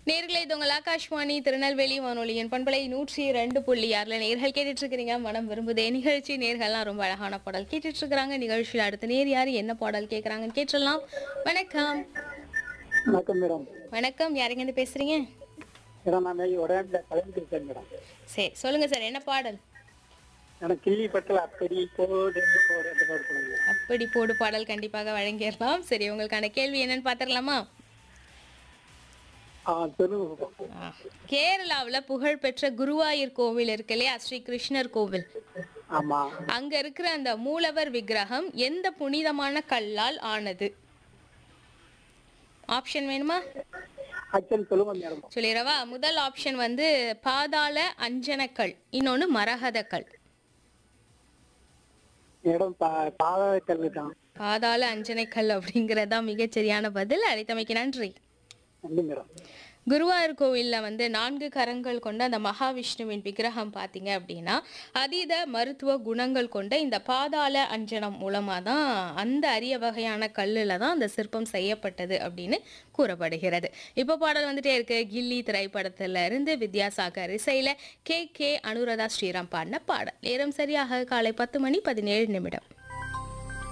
நேர்களே இது உங்கள் ஆகாஷ்வாணி திருநெல்வேலி வானொலியின் பண்பலை நூற்றி ரெண்டு புள்ளி ஆறுல நேர்கள் கேட்டுட்டு இருக்கிறீங்க மனம் விரும்புதே நிகழ்ச்சி நேர்கள்லாம் ரொம்ப அழகான பாடல் கேட்டுட்டு இருக்கிறாங்க நிகழ்ச்சியில் அடுத்த நேர் யார் என்ன பாடல் கேட்குறாங்கன்னு கேட்டுடலாம் வணக்கம் வணக்கம் மேடம் வணக்கம் யாருங்க இருந்து பேசுறீங்க மேடம் நான் உடனே கலந்து இருக்கேன் மேடம் சரி சொல்லுங்க சார் என்ன பாடல் எனக்கு கிள்ளி பட்டல அப்படி போடு போடு அந்த பாட்டு சொல்லுங்க அப்படி போடு பாடல் கண்டிப்பாக வழங்கிடலாம் சரி உங்களுக்கான கேள்வி என்னன்னு பார்த்துடலாமா ஆ சொல்லுங்க ஆ. கேரளாவுல புகழ்பெற்ற குருவாயூர் கோவில் இருக்கு இல்லையா ஸ்ரீ கிருஷ்ணர் கோவில் ஆமா அங்க இருக்கிற அந்த மூலவர் விக்கிரகம் எந்த புனிதமான கல்லால் ஆனது ஆப்ஷன் வேணுமா ஆக்சுவலி சொல்லுங்க மேடம் சொல்லிடவா முதல் ஆப்ஷன் வந்து பாதாள அஞ்சனக்கல் இன்னொன்னு மரகதக்கல் மேடம் பா- பாதாள கல்லு தான் பாதாள அஞ்சனைக்கல் அப்படிங்கறதா மிகச்சரியான பதில் அழைத்தமைக்கு நன்றி நன்றி மேடம் குருவாயூர் கோவிலில் வந்து நான்கு கரங்கள் கொண்ட அந்த மகாவிஷ்ணுவின் விக்கிரகம் பார்த்தீங்க அப்படின்னா அதீத மருத்துவ குணங்கள் கொண்ட இந்த பாதாள அஞ்சனம் மூலமாக தான் அந்த அரிய வகையான கல்லில் தான் அந்த சிற்பம் செய்யப்பட்டது அப்படின்னு கூறப்படுகிறது இப்போ பாடல் வந்துட்டே இருக்கு கில்லி திரைப்படத்துல இருந்து வித்யாசாகர் இசையில் கே கே அனுராதா ஸ்ரீராம் பாடின பாடல் நேரம் சரியாக காலை பத்து மணி பதினேழு நிமிடம்